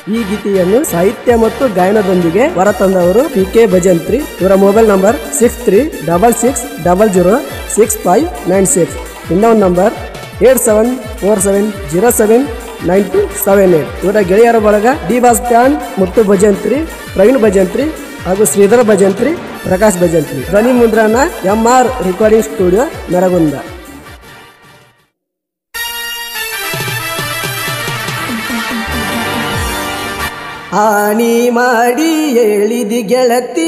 ಈ ಗೀತೆಯನ್ನು ಸಾಹಿತ್ಯ ಮತ್ತು ಗಾಯನದೊಂದಿಗೆ ಹೊರತಂದವರು ಪಿ ಕೆ ಭಜಂತ್ರಿ ಇವರ mobile number six three double six double zero six five nine six ಇನ್ನೊಂದು number eight seven four seven zero seven nine two seven eight ಇವರ ಗೆಳೆಯರ ಬಳಗ ಡಿ ಬಾಸ್ ಖಾನ್ ಮುತ್ತು ಭಜಂತ್ರಿ ಪ್ರವೀಣ್ ಭಜಂತ್ರಿ ಹಾಗೂ ಶ್ರೀಧರ ಭಜಂತ್ರಿ ಪ್ರಕಾಶ್ ಭಜಂತ್ರಿ ಧ್ವನಿ ಮುದ್ರಣ M R recording studio Naragund ಹಾನಿ ಮಾಡಿ ಹೇಳಿದಿ ಗೆಳತಿ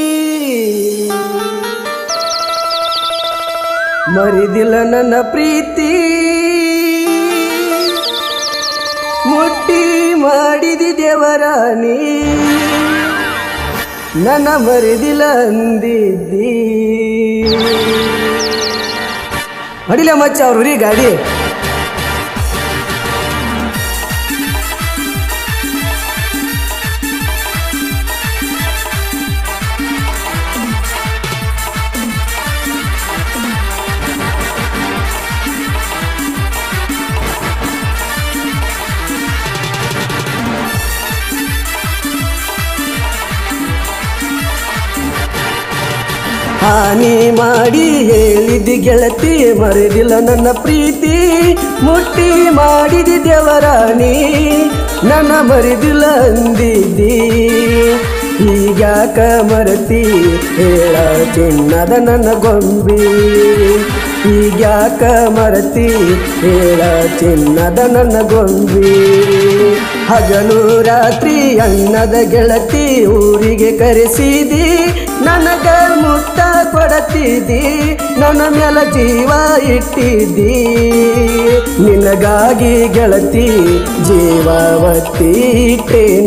ಮರಿದಿಲ್ಲ ನನ್ನ ಪ್ರೀತಿ ಮುಟ್ಟಿ ಮಾಡಿದಿ ದೇವರಾಣಿ ನನ್ನ ಮರಿದಿಲ್ಲ ಅಂದಿದ್ದಿ ಅಡಿಲ ಮಚ್ಚ ಅವ್ರು ರೀ ಗಾಡಿ ಹಾನಿ ಮಾಡಿ ಹೇಳಿದಿ ಗೆಳತಿ ಮರೆದಿಲ್ಲ ನನ್ನ ಪ್ರೀತಿ ಮುಟ್ಟಿ ಮಾಡಿದಿ ದೇವರಾಣಿ ನನ್ನ ಮರಿದಿಲ್ಲ ಅಂದಿದ್ದಿ ಈಗ್ಯಾಕ ಮರತಿ ಹೇಳ ಚಿನ್ನದ ನನ್ನ ಗೊಂಬಿ ಈಗ್ಯಾಕ ಮರತಿ ಹೇಳ ಚಿನ್ನದ ನನ್ನ ಗೊಂಬಿ ಹಗಲು ರಾತ್ರಿ ಅನ್ನದ ಗೆಳತಿ ಊರಿಗೆ ಕರೆಸಿದಿ ನನಗ ಮುತ್ತ ಕೊಡತಿದ್ದಿ ನನ್ನ ಮೇಲ ಜೀವ ಇಟ್ಟಿದ್ದಿ ನಿನಗಾಗಿ ಗೆಳತಿ ಜೀವ ಒತ್ತಿಟ್ಟೇನ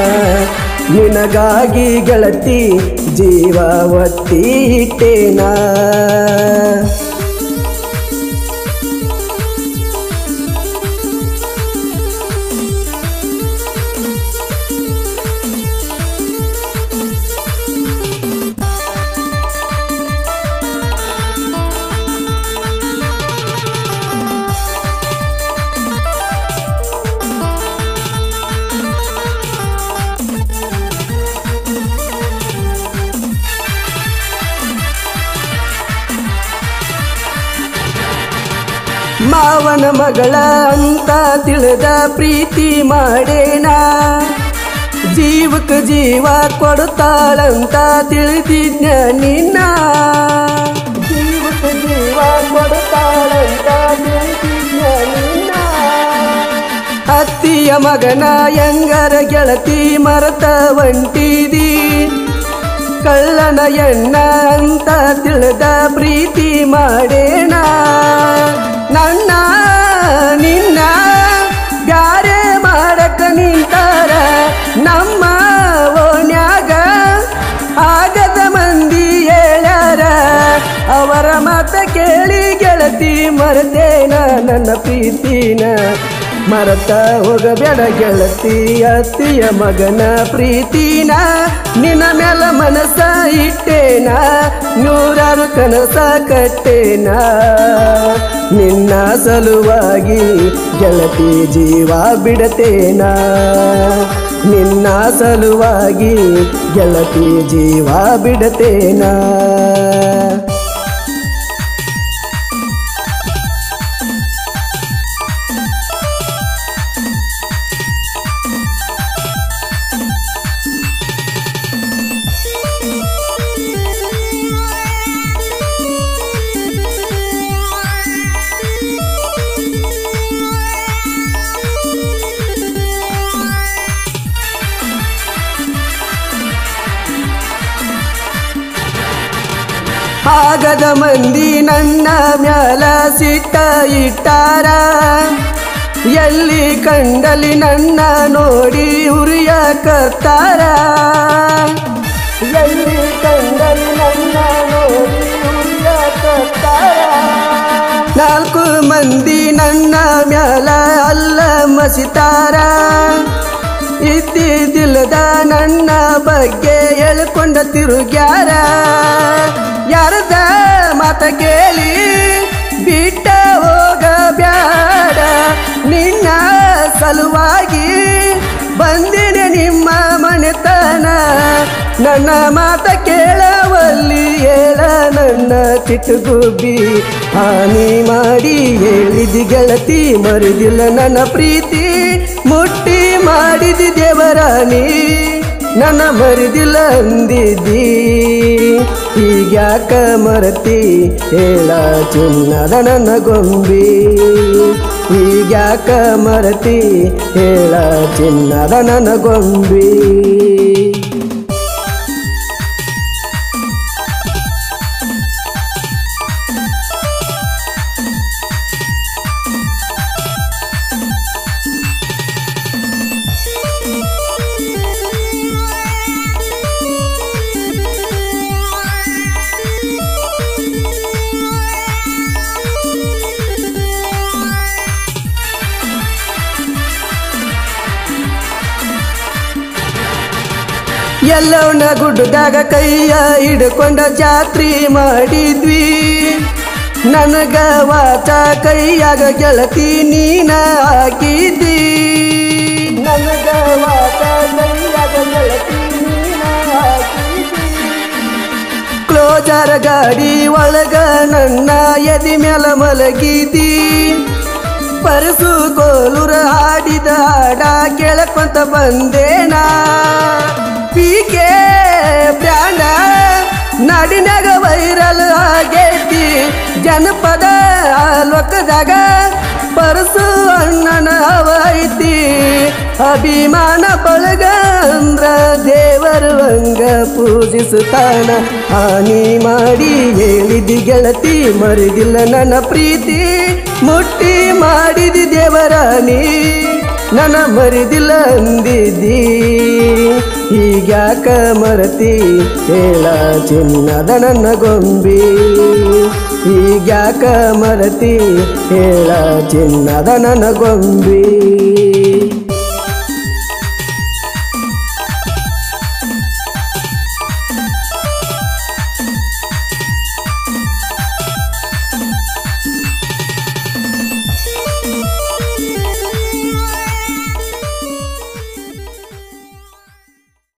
ನಿನಗಾಗಿ ಗೆಳತಿ ಜೀವ ಒತ್ತಿಟ್ಟೇನ ಮಾವನ ಮಗಳ ಅಂತ ತಿಳಿದ ಪ್ರೀತಿ ಮಾಡೇನ ಜೀವಕ್ಕೆ ಜೀವ ಕೊಡುತ್ತಾಳಂತ ತಿಳಿದಿದ್ನ ನಿನ್ನ ಜೀವಕ್ಕೆ ಜೀವ ಕೊಡುತ್ತಾಳಂತ ತಿಳಿದಿದ್ನ ನಿನ್ನ ಅತ್ತಿಯ ಮಗನ ಎಂಗರ ಗೆಳತಿ ಮರತ ಒಂಟಿದಿ ಕಳ್ಳನ ಎಣ್ಣ ಅಂತ ತಿಳಿದ ಪ್ರೀತಿ ಮಾಡೇಣ ನನ್ನ ನಿನ್ನ ಬ್ಯಾರೆ ಮಾಡಕ ನಿಂತಾರ ನಮ್ಮ ಓಣ್ಯಾಗ ಆಗದ ಮಂದಿ ಹೇಳ್ಯಾರ ಅವರ ಮಾತ ಕೇಳಿ ಗೆಳತಿ ಮರತೇನ ನನ್ನ ಪ್ರೀತಿನ ಮರತ ಹೋಗಬೇಡ ಗೆಳತಿ ಅತ್ತಿಯ ಮಗನ ಪ್ರೀತಿನ ನಿನ್ನ ಮೇಲ ಮನಸ ಇಟ್ಟೇನ ನೂರಾರು ಕನಸ ಕಟ್ಟೇನ ನಿನ್ನ ಸಲುವಾಗಿ ಗೆಳತಿ ಜೀವ ಬಿಡತೇನ ನಿನ್ನ ಸಲುವಾಗಿ ಗೆಳತಿ ಜೀವ ಬಿಡತೇನ ಆಗದ ಮಂದಿ ನನ್ನ ಮ್ಯಾಲ ಸಿಟ್ಟ ಇಟ್ಟಾರ ಎಲ್ಲಿ ಕಂಡಲಿ ನನ್ನ ನೋಡಿ ಉರಿಯ ಕರ್ತಾರ ಎಲ್ಲಿ ಕಂಡಲಿ ನನ್ನ ನೋಡಿ ಉರಿಯ ಕರ್ತಾರ ನಾಲ್ಕು ಮಂದಿ ನನ್ನ ಮ್ಯಾಲ ಅಲ್ಲ ಮಸಿತಾರ ಇದ್ದಿದ್ದಿಲ್ಲದ ನನ್ನ ಬಗ್ಗೆ ಹೇಳ್ಕೊಂಡ ತಿರುಗ್ಯಾರ ಯಾರದ ಮಾತ ಕೇಳಿ ಬಿಟ್ಟ ಹೋಗಬ್ಯಾಡ ನಿನ್ನ ಸಲುವಾಗಿ ಬಂದಿ ಜಾಣ ನನ್ನ ಮಾತ ಕೇಳವಲ್ಲಿ ಹೇಳ ನನ್ನ ಚಿಟ್ಟುಗುಬ್ಬಿ ಹಾನಿ ಮಾಡಿ ಹೇಳಿದಿ ಗೆಳತಿ ಮರಿದಿಲ್ಲ ನನ್ನ ಪ್ರೀತಿ ಮುಟ್ಟಿ ಮಾಡಿದಿ ದೇವರಾಣಿ ನನ್ನ ಮರಿದಿಲ್ಲ ಅಂದಿದ್ದಿ ಹೀಗ್ಯಾಕ ಮರತಿ ಹೇಳ ಚಿನ್ನದ ನನ್ನ ಗೊಂಬಿ ಹೀಗ್ಯಾಕ ಮರತಿ ಹೇಳ ಚಿನ್ನದ ನನ್ನ ಗೊಂಬಿ ಎಲ್ಲವನ್ನ ಗುಡ್ಡದಾಗ ಕೈಯ ಹಿಡ್ಕೊಂಡ ಜಾತ್ರಿ ಮಾಡಿದ್ವಿ ನನಗ ವಾಚ ಕೈಯಾಗ ಗೆಳತಿ ನೀನ ಹಾಕಿದ್ದಿ ನನಗ ವಾಚ ಕೈಯಾಗ ಗೆಳತಿ ನೀನ ಹಾಕಿದ್ದಿ ಕ್ಲೋಜರ್ ಗಾಡಿ ಒಳಗ ನನ್ನ ಎದಿ ಮ್ಯಾಲ ಮಲಗಿದಿ ಪರಸು ಕೋಲುರ ಹಾಡಿದ ಹಾಡ ಕೇಳಕೊಂತ ಬಂದೇನಾ ಪೀಕೆ ಬ್ರ್ಯಾಂಡ ನಾಡಿನಾಗ ವೈರಲ್ ಆಗೈತಿ ಜನಪದ ಲೋಕದಾಗ ಪರಸು ಅಣ್ಣನ ಹವ ಐತಿ ಅಭಿಮಾನ ಬಳಗ ಅಂದ್ರ ದೇವರು ಹಂಗ ಪೂಜಿಸುತ್ತಾನ ಹಾನಿ ಮಾಡಿ ಹೇಳಿದಿ ಗೆಳತಿ ಮರಿದಿಲ್ಲ ನನ್ನ ಪ್ರೀತಿ ಮುಟ್ಟಿ ಮಾಡಿದಿ ದೇವರಾಣಿ ನನ್ನ ಮರಿದಿಲ್ಲ ಅಂದಿದ್ದಿ ಹೀಗ್ಯಾಕ ಮರತಿ ಹೇಳ ಚಿನ್ನದ ನನ್ನ ಗೊಂಬಿ ಹೀಗ್ಯಾಕ ಮರತಿ ಹೇಳ ಚಿನ್ನದ ನನ್ನ ಗೊಂಬಿ